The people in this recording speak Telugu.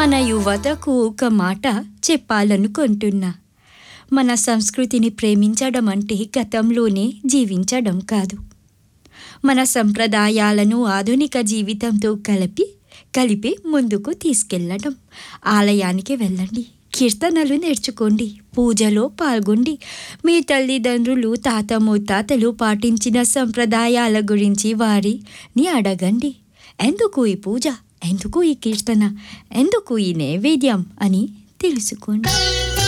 మన యువతకు ఒక మాట చెప్పాలనుకుంటున్నా మన సంస్కృతిని ప్రేమించడం అంటే గతంలోనే జీవించడం కాదు మన సంప్రదాయాలను ఆధునిక జీవితంతో కలిపి కలిపి ముందుకు తీసుకెళ్ళడం ఆలయానికి వెళ్ళండి కీర్తనలు నేర్చుకోండి పూజలో పాల్గొండి మీ తల్లిదండ్రులు తాత ముత్తాతలు పాటించిన సంప్రదాయాల గురించి వారిని అడగండి ఎందుకు ఈ పూజ ఎందుకు ఈ కీర్తన ఎందుకు ఈ నైవేద్యం అని తెలుసుకోండి